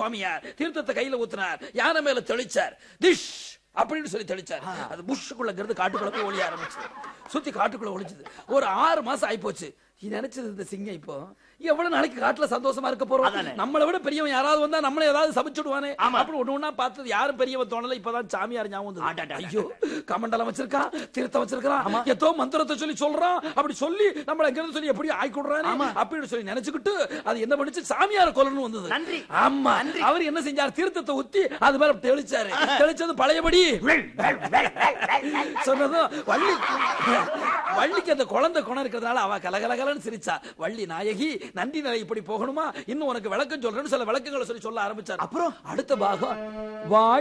சுவாமியார் தீர்த்தத்தை கையில ஊத்தினார் யானை மேல தெளிச்சார் திஷ் அப்படின்னு சொல்லி தெளிச்சார் அது புஷ்ஷுக்குள்ள இருந்து காட்டுக்குள்ள போய் ஒளிய ஆரம்பிச்சு சுத்தி காட்டுக்குள்ள ஒளிச்சது ஒரு ஆறு மாசம் ஆயிப்போச்சு இது நினைச்சது இந்த சிங்கம் இப்போ எவ்வளவு நாளைக்கு காட்டுல சந்தோஷமா இருக்க போறோம் அதானே. நம்மளை விட பெரியவன் யாராவது வந்தா நம்மள ஏதாவது சமைச்சுடுவானே ஆமா. அப்படி ஒண்ணு ஒண்ணா பார்த்தது யாரும் பெரியவன் தோணல இப்பதான் சாமியார் ஞாபகம் வந்தது. அடடடட. ஐயோ கமண்டலம் வச்சிருக்கா தீர்த்தம் வச்சிருக்கான் ஏதோ மந்திரத்தை சொல்லி சொல்றான் அப்படி சொல்லி நம்மள எங்க இருந்து சொல்லி எப்படி ஆய்க்குடுறானே அப்படின்னு சொல்லி நினைச்சுக்கிட்டு அது என்ன பண்ணுச்சு சாமியார கொல்லணும் வந்தது நன்றி. ஆமா அவர் என்ன செஞ்சார் தீர்த்தத்தை ஊத்தி அது மேல தெளிச்சாரு தெளிச்சது பழையபடி சொன்னதும் வள்ளி வள்ளிக்கு அந்த குழந்தை குணம் இருக்கிறதுனால அவ கலகலகலன்னு சிரிச்சா வள்ளி நாயகி நன்றி நிலை இப்படி போகணுமா இன்னும் உனக்கு விளக்கம் சொல்றேன்னு சில விளக்கங்களை சொல்லி சொல்ல ஆரம்பிச்சார் அப்புறம்? அடுத்த பாகம் வாழ்